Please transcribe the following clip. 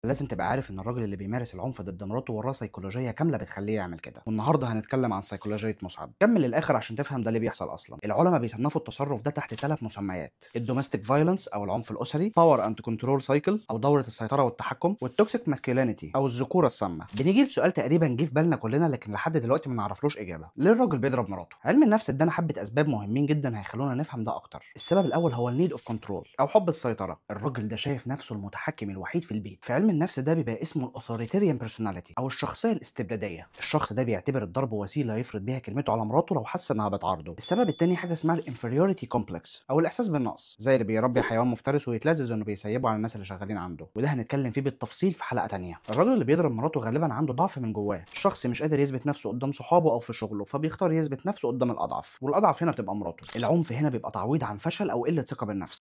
لازم تبقى عارف ان الراجل اللي بيمارس العنف ضد مراته وراه سيكولوجيه كامله بتخليه يعمل كده والنهارده هنتكلم عن سيكولوجيه مسعد كمل للاخر عشان تفهم ده اللي بيحصل اصلا العلماء بيصنفوا التصرف ده تحت ثلاث مسميات الدوميستيك فايلنس او العنف الاسري باور اند كنترول سايكل او دوره السيطره والتحكم والتوكسيك ماسكيولينيتي او الذكوره السامه بنيجي لسؤال تقريبا جه في بالنا كلنا لكن لحد دلوقتي ما نعرفلوش اجابه ليه الراجل بيضرب مراته علم النفس ادانا حبه اسباب مهمين جدا هيخلونا نفهم ده اكتر السبب الاول هو النيد اوف كنترول او حب السيطره الراجل ده شايف نفسه المتحكم الوحيد في البيت في علم النفس ده بيبقى اسمه الاثوريتيريان بيرسوناليتي او الشخصيه الاستبداديه الشخص ده بيعتبر الضرب وسيله يفرض بيها كلمته على مراته لو حس انها بتعارضه السبب التاني حاجه اسمها الانفيريوريتي كومبلكس او الاحساس بالنقص زي اللي بيربي حيوان مفترس ويتلذذ انه بيسيبه على الناس اللي شغالين عنده وده هنتكلم فيه بالتفصيل في حلقه تانية الراجل اللي بيضرب مراته غالبا عنده ضعف من جواه الشخص مش قادر يثبت نفسه قدام صحابه او في شغله فبيختار يثبت نفسه قدام الاضعف والاضعف هنا بتبقى مراته العنف هنا بيبقى تعويض عن فشل او قله ثقه بالنفس